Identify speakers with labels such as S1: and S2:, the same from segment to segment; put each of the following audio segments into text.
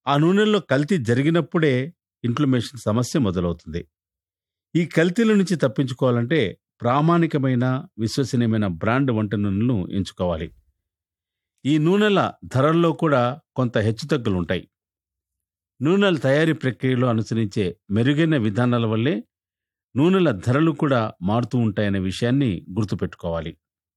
S1: ఆ నూనెల్లో కల్తీ జరిగినప్పుడే ఇన్ఫ్లమేషన్ సమస్య మొదలవుతుంది ఈ కల్తీల నుంచి తప్పించుకోవాలంటే ప్రామాణికమైన విశ్వసనీయమైన బ్రాండ్ వంట నూనెలను ఎంచుకోవాలి ఈ నూనెల ధరల్లో కూడా కొంత హెచ్చుతగ్గులుంటాయి నూనెల తయారీ ప్రక్రియలో అనుసరించే మెరుగైన విధానాల వల్లే నూనెల ధరలు కూడా మారుతూ ఉంటాయనే విషయాన్ని గుర్తుపెట్టుకోవాలి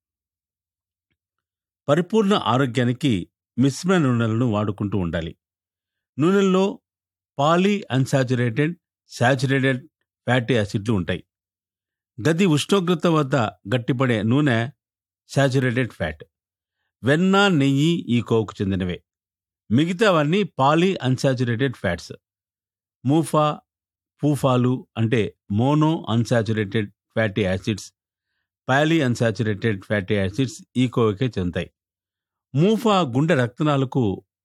S1: పరిపూర్ణ ఆరోగ్యానికి మిశ్రమ నూనెలను వాడుకుంటూ ఉండాలి నూనెల్లో పాలీ అన్సాచురేటెడ్ సాచురేటెడ్ ఫ్యాటీ యాసిడ్లు ఉంటాయి గది ఉష్ణోగ్రత వద్ద గట్టిపడే నూనె సాచురేటెడ్ ఫ్యాట్ వెన్న నెయ్యి ఈ కోవుకు చెందినవే మిగతావన్నీ పాలీ అన్సాచురేటెడ్ ఫ్యాట్స్ మూఫా పూఫాలు అంటే mono unsaturated fatty acids poly unsaturated fatty acids ఈ కోవకే చెందుతాయి మూఫా గుండె రక్తనాలకు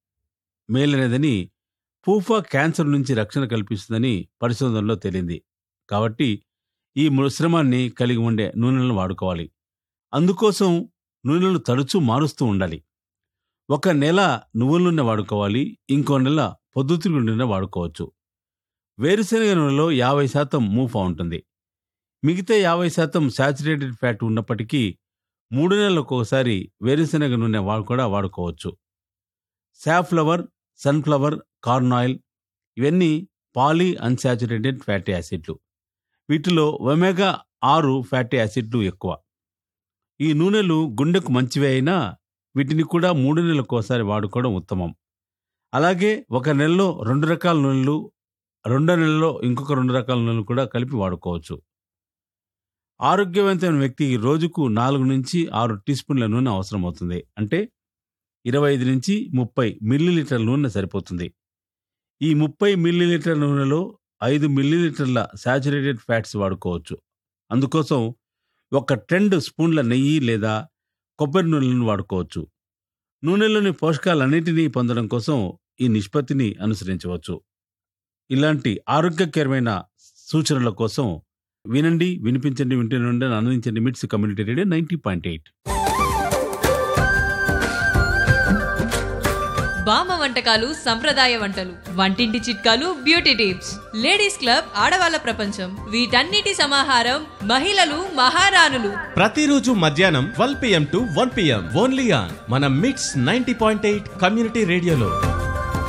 S1: మేలైనదని పూఫా క్యాన్సర్ నుంచి రక్షణ కల్పిస్తుందని పరిశోధనలో తేలింది కాబట్టి ఈ మిశ్రమాన్ని కలిగి ఉండే నూనెలను వాడుకోవాలి అందుకోసం నూనెలను తరచూ మారుస్తూ ఉండాలి ఒక నెల నువ్వుల నూనె వాడుకోవాలి ఇంకో నెల పొద్దుతిరుగుడు నూనె వాడుకోవచ్చు వేరుశనగ నూనెలో యాభై శాతం మూఫా ఉంటుంది మిగతా యాభై శాతం శాచురేటెడ్ ఫ్యాట్ ఉన్నప్పటికీ మూడు నెలలకు ఒకసారి వేరుశనగ నూనె వాడు కూడా వాడుకోవచ్చు సాఫ్లవర్ సన్ఫ్లవర్ కార్న్ ఆయిల్ ఇవన్నీ పాలీ అన్సాచురేటెడ్ ఫ్యాటీ యాసిడ్లు వీటిలో ఒమేగా ఆరు ఫ్యాటీ యాసిడ్లు ఎక్కువ ఈ నూనెలు గుండెకు మంచివే అయినా వీటిని కూడా మూడు నెలలకు ఒకసారి వాడుకోవడం ఉత్తమం అలాగే ఒక నెలలో రెండు రకాల నూనెలు రెండో నెలలో ఇంకొక రెండు రకాల నూనెలు కూడా కలిపి వాడుకోవచ్చు ఆరోగ్యవంతమైన వ్యక్తికి రోజుకు నాలుగు నుంచి ఆరు టీ స్పూన్ల నూనె అవసరం అవుతుంది అంటే ఇరవై ఐదు నుంచి ముప్పై మిల్లీలీటర్ల నూనె సరిపోతుంది ఈ ముప్పై మిల్లీలీటర్ల నూనెలో ఐదు మిల్లీలీటర్ల శాచురేటెడ్ ఫ్యాట్స్ వాడుకోవచ్చు అందుకోసం ఒక రెండు స్పూన్ల నెయ్యి లేదా కొబ్బరి నూనెలను వాడుకోవచ్చు నూనెలోని పోషకాలన్నింటినీ పొందడం కోసం ఈ నిష్పత్తిని అనుసరించవచ్చు ఇలాంటి ఆరోగ్యకరమైన సూచనల కోసం వినండి వినిపించండి వింటూ నుండి అందించండి MITS community radio ninety point eight
S2: బామ్మ వంటకాలు సంప్రదాయ వంటలు వంటింటి చిట్కాలు బ్యూటీ టిప్స్ లేడీస్ క్లబ్ ఆడవాళ్ళ ప్రపంచం వీటన్నిటి సమాహారం మహిళలు మహారాణులు
S3: ప్రతిరోజు మధ్యాహ్నం twelve PM to one PM only on మన MITS ninety point eight community రేడియోలో